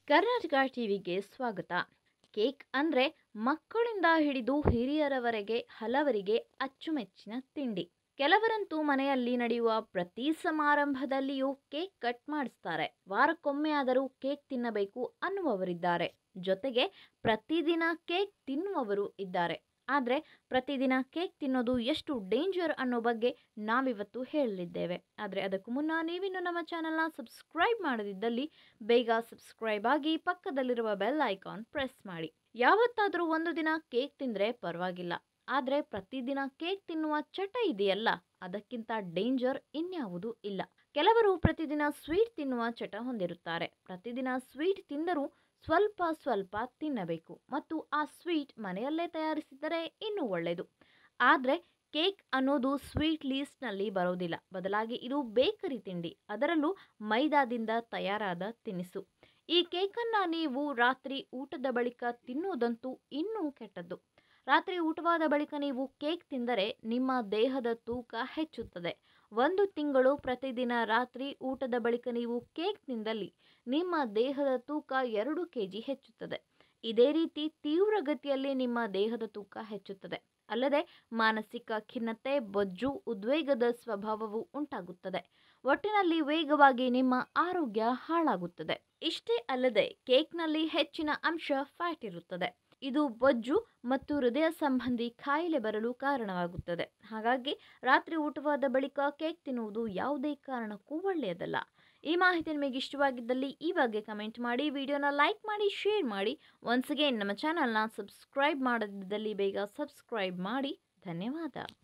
ಕರ್ನಾಟಕ ಟಿವಿಗೆ ಸ್ವಾಗತ ಕೇಕ್ ಅಂದರೆ ಮಕ್ಕಳಿಂದ ಹಿಡಿದು ಹಿರಿಯರವರೆಗೆ ಹಲವರಿಗೆ ಅಚ್ಚುಮೆಚ್ಚಿನ ತಿಂಡಿ ಕೆಲವರಂತೂ ಮನೆಯಲ್ಲಿ ನಡೆಯುವ ಪ್ರತಿ ಸಮಾರಂಭದಲ್ಲಿಯೂ ಕೇಕ್ ಕಟ್ ಮಾಡಿಸ್ತಾರೆ ವಾರಕ್ಕೊಮ್ಮೆ ಆದರೂ ಕೇಕ್ ತಿನ್ನಬೇಕು ಅನ್ನುವವರಿದ್ದಾರೆ ಜೊತೆಗೆ ಪ್ರತಿದಿನ ಕೇಕ್ ತಿನ್ನುವವರು ಇದ್ದಾರೆ ಆದರೆ ಪ್ರತಿದಿನ ಕೇಕ್ ತಿನ್ನೋದು ಎಷ್ಟು ಡೇಂಜರ್ ಅನ್ನೋ ಬಗ್ಗೆ ನಾವಿವತ್ತು ಹೇಳಲಿದ್ದೇವೆ ಆದರೆ ಅದಕ್ಕೂ ಮುನ್ನ ನೀವಿನ್ನು ನಮ್ಮ ಚಾನಲ್ನ ಸಬ್ಸ್ಕ್ರೈಬ್ ಮಾಡದಿದ್ದಲ್ಲಿ ಬೇಗ ಸಬ್ಸ್ಕ್ರೈಬ್ ಆಗಿ ಪಕ್ಕದಲ್ಲಿರುವ ಬೆಲ್ ಐಕಾನ್ ಪ್ರೆಸ್ ಮಾಡಿ ಯಾವತ್ತಾದರೂ ಒಂದು ದಿನ ಕೇಕ್ ತಿಂದರೆ ಪರವಾಗಿಲ್ಲ ಆದರೆ ಪ್ರತಿದಿನ ಕೇಕ್ ತಿನ್ನುವ ಚಟ ಇದೆಯಲ್ಲ ಅದಕ್ಕಿಂತ ಡೇಂಜರ್ ಇನ್ಯಾವುದೂ ಇಲ್ಲ ಕೆಲವರು ಪ್ರತಿದಿನ ಸ್ವೀಟ್ ತಿನ್ನುವ ಚಟ ಹೊಂದಿರುತ್ತಾರೆ ಪ್ರತಿದಿನ ಸ್ವೀಟ್ ತಿಂದರೂ ಸ್ವಲ್ಪ ಸ್ವಲ್ಪ ತಿನ್ನಬೇಕು ಮತ್ತು ಆ ಸ್ವೀಟ್ ಮನೆಯಲ್ಲೇ ತಯಾರಿಸಿದರೆ ಇನ್ನೂ ಒಳ್ಳೆಯದು ಆದರೆ ಕೇಕ್ ಅನ್ನೋದು ಸ್ವೀಟ್ ಲೀಸ್ಟ್ನಲ್ಲಿ ಬರೋದಿಲ್ಲ ಬದಲಾಗಿ ಇದು ಬೇಕರಿ ತಿಂಡಿ ಅದರಲ್ಲೂ ಮೈದಾದಿಂದ ತಯಾರಾದ ತಿನಿಸು ಈ ಕೇಕನ್ನು ನೀವು ರಾತ್ರಿ ಊಟದ ಬಳಿಕ ತಿನ್ನುವುದಂತೂ ಇನ್ನೂ ಕೆಟ್ಟದ್ದು ರಾತ್ರಿ ಊಟವಾದ ಬಳಿಕ ನೀವು ಕೇಕ್ ತಿಂದರೆ ನಿಮ್ಮ ದೇಹದ ತೂಕ ಹೆಚ್ಚುತ್ತದೆ ಒಂದು ತಿಂಗಳು ಪ್ರತಿದಿನ ರಾತ್ರಿ ಊಟದ ಬಳಿಕ ನೀವು ಕೇಕ್ ತಿಂದಲ್ಲಿ ನಿಮ್ಮ ದೇಹದ ತೂಕ ಎರಡು ಕೆ ಜಿ ಹೆಚ್ಚುತ್ತದೆ ಇದೇ ರೀತಿ ತೀವ್ರಗತಿಯಲ್ಲಿ ನಿಮ್ಮ ದೇಹದ ತೂಕ ಹೆಚ್ಚುತ್ತದೆ ಅಲ್ಲದೆ ಮಾನಸಿಕ ಖಿನ್ನತೆ ಬೊಜ್ಜು ಉದ್ವೇಗದ ಸ್ವಭಾವವು ಉಂಟಾಗುತ್ತದೆ ಒಟ್ಟಿನಲ್ಲಿ ವೇಗವಾಗಿ ನಿಮ್ಮ ಆರೋಗ್ಯ ಹಾಳಾಗುತ್ತದೆ ಇಷ್ಟೇ ಅಲ್ಲದೆ ಕೇಕ್ನಲ್ಲಿ ಹೆಚ್ಚಿನ ಅಂಶ ಫ್ಯಾಟ್ ಇರುತ್ತದೆ ಇದು ಬೊಜ್ಜು ಮತ್ತು ಹೃದಯ ಸಂಬಂಧಿ ಕಾಯಿಲೆ ಬರಲು ಕಾರಣವಾಗುತ್ತದೆ ಹಾಗಾಗಿ ರಾತ್ರಿ ಊಟವಾದ ಬಳಿಕ ಕೇಕ್ ತಿನ್ನುವುದು ಯಾವುದೇ ಕಾರಣಕ್ಕೂ ಒಳ್ಳೆಯದಲ್ಲ ಈ ಮಾಹಿತಿ ನಿಮಗೆ ಇಷ್ಟವಾಗಿದ್ದಲ್ಲಿ ಈ ಬಗ್ಗೆ ಕಮೆಂಟ್ ಮಾಡಿ ವಿಡಿಯೋನ ಲೈಕ್ ಮಾಡಿ ಶೇರ್ ಮಾಡಿ ಒನ್ಸ್ ಅಗೇನ್ ನಮ್ಮ ಚಾನಲ್ನ ಸಬ್ಸ್ಕ್ರೈಬ್ ಮಾಡದಿದ್ದಲ್ಲಿ ಬೇಗ ಸಬ್ಸ್ಕ್ರೈಬ್ ಮಾಡಿ ಧನ್ಯವಾದ